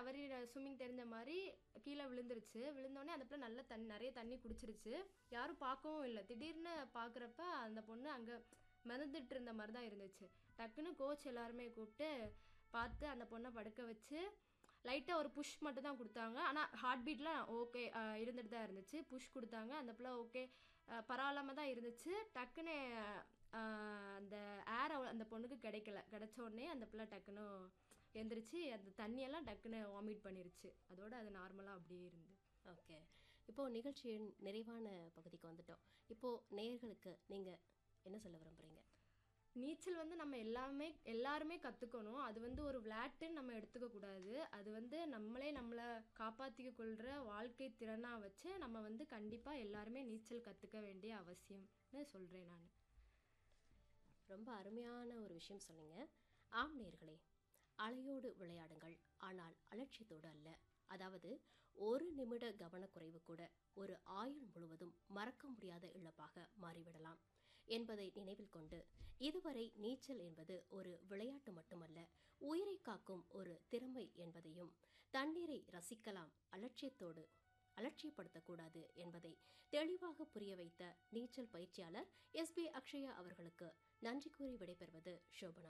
தவறி ஸ்விம்மிங் தெரிஞ்ச மாதிரி கீழே விழுந்துருச்சு விழுந்தோடனே அந்த பிள்ளை நல்லா தண்ணி நிறைய தண்ணி குடிச்சிருச்சு யாரும் பார்க்கவும் இல்லை திடீர்னு பார்க்குறப்ப அந்த பொண்ணு அங்கே மிதந்துட்டு இருந்த மாதிரி தான் இருந்துச்சு டக்குன்னு கோச் எல்லாருமே கூப்பிட்டு பார்த்து அந்த பொண்ணை படுக்க வச்சு லைட்டாக ஒரு புஷ் மட்டும் தான் கொடுத்தாங்க ஆனால் ஹார்ட் பீட்லாம் ஓகே இருந்துட்டு தான் இருந்துச்சு புஷ் கொடுத்தாங்க அந்த பிள்ளை ஓகே பரவாயில்லாமல் தான் இருந்துச்சு டக்குன்னு ஆஹ், அந்த ஏர் அந்த பொண்ணுக்கு கிடைக்கல கிடைச்ச உடனே அந்த பிள்ளை டக்குன்னு எந்திரிச்சு அந்த தண்ணியெல்லாம் டக்குன்னு வாமிட் பண்ணிருச்சு அதோட அது நார்மலாக அப்படியே இருந்து ஓகே இப்போது நிகழ்ச்சியின் நிறைவான பகுதிக்கு வந்துட்டோம் இப்போது நேயர்களுக்கு நீங்கள் என்ன சொல்ல விரும்புகிறீங்க நீச்சல் வந்து நம்ம எல்லாமே எல்லாருமே கற்றுக்கணும் அது வந்து ஒரு விளையாட்டுன்னு நம்ம எடுத்துக்க கூடாது அது வந்து நம்மளே நம்மளை காப்பாற்றிக்க கொள்கிற வாழ்க்கை திறனாக வச்சு நம்ம வந்து கண்டிப்பாக எல்லாருமே நீச்சல் கற்றுக்க வேண்டிய அவசியம்னு சொல்கிறேன் நான் ரொம்ப அருமையான ஒரு விஷயம் சொன்னீங்க ஆம் நேர்களே அலையோடு விளையாடுங்கள் ஆனால் அலட்சியத்தோடு அல்ல அதாவது ஒரு நிமிட கவனக்குறைவு கூட ஒரு ஆயுள் முழுவதும் மறக்க முடியாத இழப்பாக மாறிவிடலாம் என்பதை நினைவில் கொண்டு இதுவரை நீச்சல் என்பது ஒரு விளையாட்டு மட்டுமல்ல உயிரை காக்கும் ஒரு திறமை என்பதையும் தண்ணீரை ரசிக்கலாம் அலட்சியத்தோடு அலட்சியப்படுத்தக்கூடாது என்பதை தெளிவாக புரிய வைத்த நீச்சல் பயிற்சியாளர் எஸ்பி அக்ஷயா அவர்களுக்கு நன்றி கூறி விடைபெறுவது சோபனா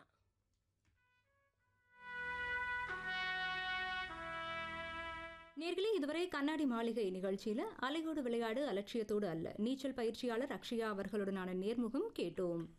நேர்களே இதுவரை கண்ணாடி மாளிகை நிகழ்ச்சியில அலையோடு விளையாடு அலட்சியத்தோடு அல்ல நீச்சல் பயிற்சியாளர் அக்ஷயா அவர்களுடனான நேர்முகம் கேட்டோம்